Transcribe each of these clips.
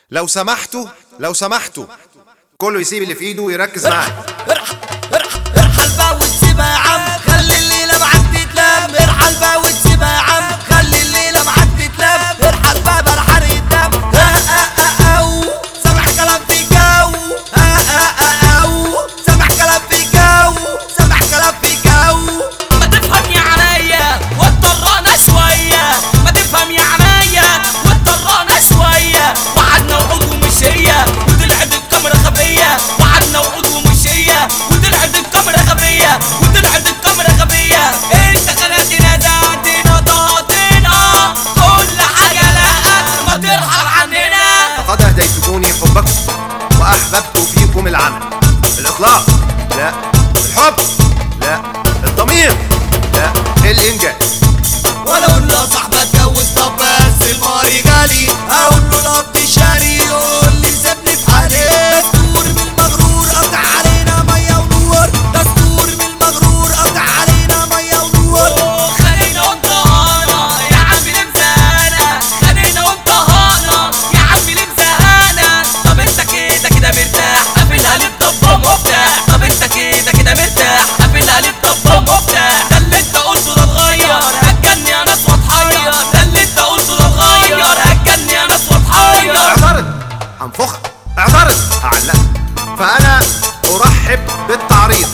لو سمحتوا لو سمحتوا كله يسيب اللي في ايده ويركز معايا ارحل ارحل ارحل بقى وتسيبها يا عم خلي الليله معاك تتلم ارحل بقى وتسيبها يا عم خلي الليله معاك تتلم ارحل بقى بلا حرق الدم ها ها ها او سامع كلام في جو ها ها ها او سامع كلام في جو سامع كلام في جو ما تفهم يا عينيا واتضرنا شوية ما تفهم يا عينيا واتضرنا شوية وعدنا وعود ومش هي وطلعت الكاميرا غبية وعدنا وعود ومش هي وطلعت الكاميرا غبية وطلعت الكاميرا غبية انت خلقتنا دعتنا ضغطنا كل حاجة لا ما ترحل عننا لقد اهديتموني حبكم واحببت فيكم العمل الاخلاص لا الحب لا الضمير لا الانجاز ولا اقول له صاحبي اتجوز طب بس الماري غالي اقول له الاب شاري يقول لي سيبني في حالي دستور من المغرور قطع علينا ميه ونور دستور من المغرور قطع علينا ميه ونور خلينا وانتهانا يا عم لمزانا خلينا وانتهانا يا عم لمزانا طب انت كده كده مرتاح قافلها للضبة مفتاح طب انت كده كده مرتاح قافلها للضبة مفتاح ده اللي انت قلته ده اتغير هتجني يا ناس واتحير ده اللي انت قلته ده اتغير هتجني يا ناس واتحير اعترض هنفخك اعترض هعلقك فانا ارحب بالتعريض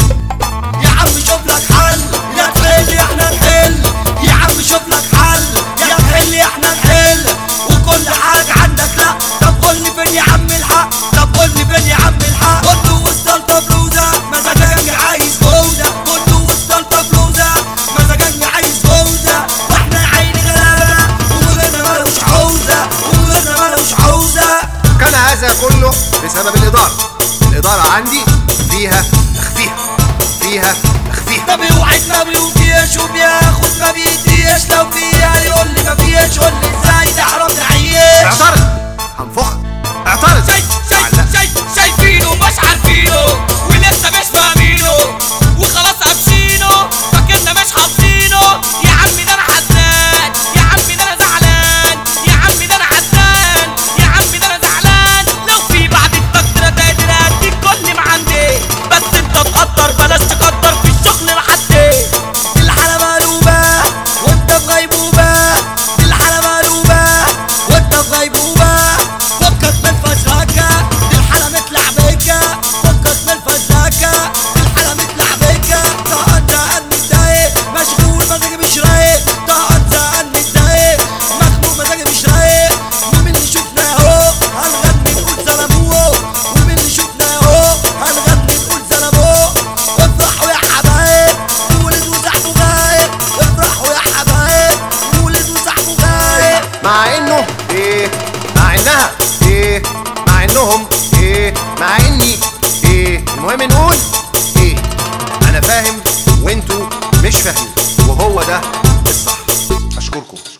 يا عم شوف لك حل يا تحل يا احنا نحل يا عم شوف لك حل يا تحل يا احنا نحل وكل حاجة عندك لا طب قول لي فين يا عم الحق طب قول لي فين يا عم الحق قلت وصلت فلوسة مزاجني عايز فوزة قلت وصلت فلوسة مزاجني عايز فوزة واحنا عيني غلابة وغيرنا مالوش عوزة وغيرنا مالوش عوزة كان هذا كله بسبب الاداره الاداره عندي فيها اخفيها فيها اخفيها ده بيوعد ما بيوفيش وبياخد ما بيديش لو فيها يقول لي ما فيش قول لي ازاي تعرف تعيش اعترض هنفخك اعترض شايف شايف هعلقك. شايف شايفينه مش عارفينه ولسه مش فاهمينه وخلاص قافشينه فاكرنا مش حافظينه يا عمي ده انا حزان يا عمي ده انا زعلان يا عمي ده انا حزان يا عمي ده انا زعلان لو في بعد التقدير تقدر اديك كل ما عندي بس انت تقدر بلاش تقدر في الشغل لحد الحالة مقلوبة وانت في غيبوبة الحالة مقلوبة وانت في غيبوبة فكك من الفزلكة الحالة متلعبكة فكك من الفزلكة الحالة متلعبكة طهقان زهقان متضايق مشغول مزاجي مش رايق طهقان زهقان متضايق مخنوق مزاجي مش رايق ومين اللي شفنا اهو هنغني نقول سلاموه ومين اللي شفنا اهو هنغني نقول سلاموه افرحوا يا حبايب مولد وصاحبه غايب افرحوا يا حبايب مولد وصاحبه غايب مع انه ايه مع انها ايه مع انهم ايه مع اني ايه المهم نقول ايه انا فاهم وانتوا مش فاهمين وهو ده الصح اشكركم